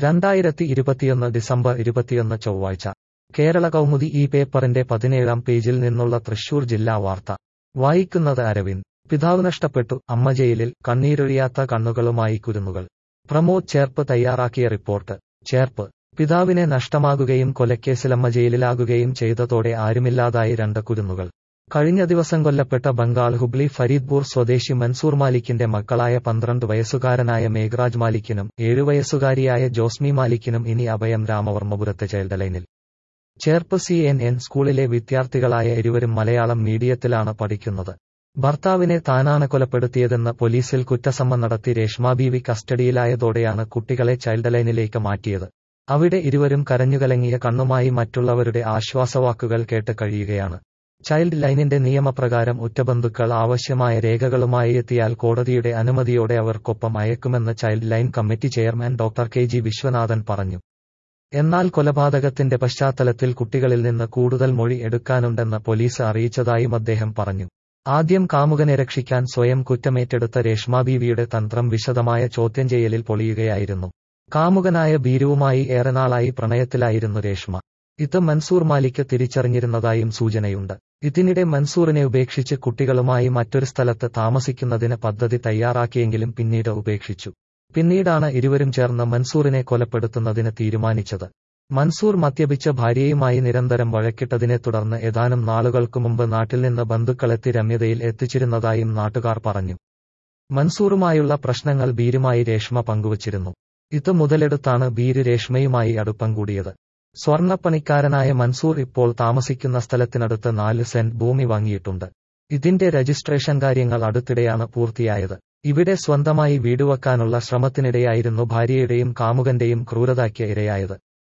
രണ്ടായിരത്തി ഇരുപത്തിയൊന്ന് ഡിസംബർ ഇരുപത്തിയൊന്ന് ചൊവ്വാഴ്ച കേരള കൗമുദി ഈ പേപ്പറിന്റെ പതിനേഴാം പേജിൽ നിന്നുള്ള തൃശൂർ ജില്ലാ വാർത്ത വായിക്കുന്നത് അരവിന്ദ് പിതാവ് നഷ്ടപ്പെട്ടു അമ്മ ജയിലിൽ കണ്ണീരൊഴിയാത്ത കണ്ണുകളുമായി കുരുന്നുകൾ പ്രമോദ് ചേർപ്പ് തയ്യാറാക്കിയ റിപ്പോർട്ട് ചേർപ്പ് പിതാവിനെ നഷ്ടമാകുകയും കൊലക്കേസിലമ്മ ജയിലിലാകുകയും ചെയ്തതോടെ ആരുമില്ലാതായി രണ്ട് കുരുന്നുകൾ കഴിഞ്ഞ ദിവസം കൊല്ലപ്പെട്ട ബംഗാൾ ഹുബ്ലി ഫരീദ്പൂർ സ്വദേശി മൻസൂർ മാലിക്കിന്റെ മക്കളായ പന്ത്രണ്ട് വയസ്സുകാരനായ മേഘ്രാജ് മാലിക്കിനും ഏഴുവയസ്സുകാരിയായ ജോസ്മി മാലിക്കിനും ഇനി അഭയം രാമവർമ്മപുരത്തെ ചൈൽഡ് ലൈനിൽ ചേർപ്പ് സി എൻ എൻ സ്കൂളിലെ വിദ്യാർത്ഥികളായ ഇരുവരും മലയാളം മീഡിയത്തിലാണ് പഠിക്കുന്നത് ഭർത്താവിനെ താനാണ് കൊലപ്പെടുത്തിയതെന്ന് പോലീസിൽ കുറ്റസമ്മ നടത്തി രേഷ്മ ബീവി കസ്റ്റഡിയിലായതോടെയാണ് കുട്ടികളെ ചൈൽഡ് ലൈനിലേക്ക് മാറ്റിയത് അവിടെ ഇരുവരും കരഞ്ഞുകലങ്ങിയ കണ്ണുമായി മറ്റുള്ളവരുടെ ആശ്വാസവാക്കുകൾ കേട്ട് കഴിയുകയാണ് ചൈൽഡ് ലൈനിന്റെ നിയമപ്രകാരം ഉറ്റബന്ധുക്കൾ ആവശ്യമായ രേഖകളുമായി എത്തിയാൽ കോടതിയുടെ അനുമതിയോടെ അവർക്കൊപ്പം അയക്കുമെന്ന് child line committee chairman doctor K G Viswanathan പറഞ്ഞു എന്നാൽ കൊലപാതകത്തിന്റെ പശ്ചാത്തലത്തിൽ കുട്ടികളിൽ നിന്ന് കൂടുതൽ മൊഴി എടുക്കാനുണ്ടെന്ന് പോലീസ് അറിയിച്ചതായും അദ്ദേഹം പറഞ്ഞു ആദ്യം കാമുകനെ രക്ഷിക്കാൻ സ്വയം കുറ്റമേറ്റെടുത്ത രേഷ്മ ബീവിയുടെ തന്ത്രം വിശദമായ ചോദ്യം ചെയ്യലിൽ പൊളിയുകയായിരുന്നു കാമുകനായ ബീരുവുമായി ഏറെ നാളായി പ്രണയത്തിലായിരുന്നു രേഷ്മ ഇത് മൻസൂർ മാലിക്ക് തിരിച്ചറിഞ്ഞിരുന്നതായും സൂചനയുണ്ട് ഇതിനിടെ മൻസൂറിനെ ഉപേക്ഷിച്ച് കുട്ടികളുമായി മറ്റൊരു സ്ഥലത്ത് താമസിക്കുന്നതിന് പദ്ധതി തയ്യാറാക്കിയെങ്കിലും പിന്നീട് ഉപേക്ഷിച്ചു പിന്നീടാണ് ഇരുവരും ചേർന്ന് മൻസൂറിനെ കൊലപ്പെടുത്തുന്നതിന് തീരുമാനിച്ചത് മൻസൂർ മദ്യപിച്ച ഭാര്യയുമായി നിരന്തരം വഴക്കിട്ടതിനെ തുടർന്ന് ഏതാനും നാളുകൾക്കു മുമ്പ് നാട്ടിൽ നിന്ന് ബന്ധുക്കളെത്തി രമ്യതയിൽ എത്തിച്ചിരുന്നതായും നാട്ടുകാർ പറഞ്ഞു മൻസൂറുമായുള്ള പ്രശ്നങ്ങൾ ബീരുമായി രേഷ്മ പങ്കുവച്ചിരുന്നു ഇത് മുതലെടുത്താണ് ബീര് രേഷ്മയുമായി അടുപ്പം കൂടിയത് സ്വർണ്ണപ്പണിക്കാരനായ മൻസൂർ ഇപ്പോൾ താമസിക്കുന്ന സ്ഥലത്തിനടുത്ത് നാല് സെന്റ് ഭൂമി വാങ്ങിയിട്ടുണ്ട് ഇതിന്റെ രജിസ്ട്രേഷൻ കാര്യങ്ങൾ അടുത്തിടെയാണ് പൂർത്തിയായത് ഇവിടെ സ്വന്തമായി വീടുവെക്കാനുള്ള ശ്രമത്തിനിടെയായിരുന്നു ഭാര്യയുടെയും കാമുകന്റെയും ക്രൂരതയ്ക്ക് ഇരയായത്